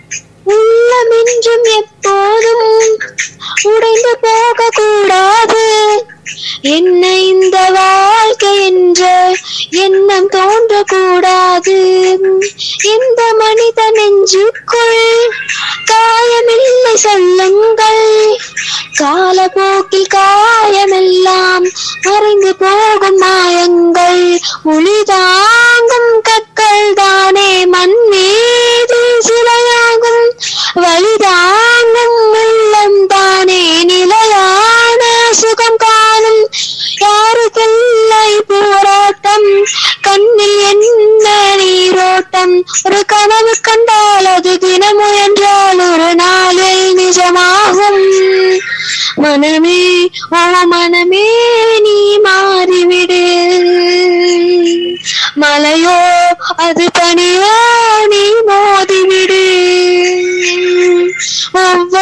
உள்ளம் என்றும் எப்போதும் உடைந்து போக கூடாது என்ன இந்த வாழ்க்கை என்ற எண்ணம் தோன்றக்கூடாது எந்த மனித நெஞ்சுக்குள் காயமில்லை சொல்லுங்கள் காலப்போக்கில் காயமெல்லாம் மறைந்து போகும் மாயங்கள் ஒளி தாங்கும் கற்கள் தானே மண் மீது சிலையாகும் வழி தாங்கும் உள்ளம் தானே நிலையான சுகம் காணும் யாருக்கில்லை போராட்டம் கண்ணில் என்ன நீரோட்டம் ஒரு கனவு கண்டால் அது தினம் முயன்றால் ஒரு நாளில் நிஜமாகும் மனமே ஓ மனமே நீ மாறிவிடு மலையோ அது பனியோ நீ மோதிவிடு ஒவ்வொரு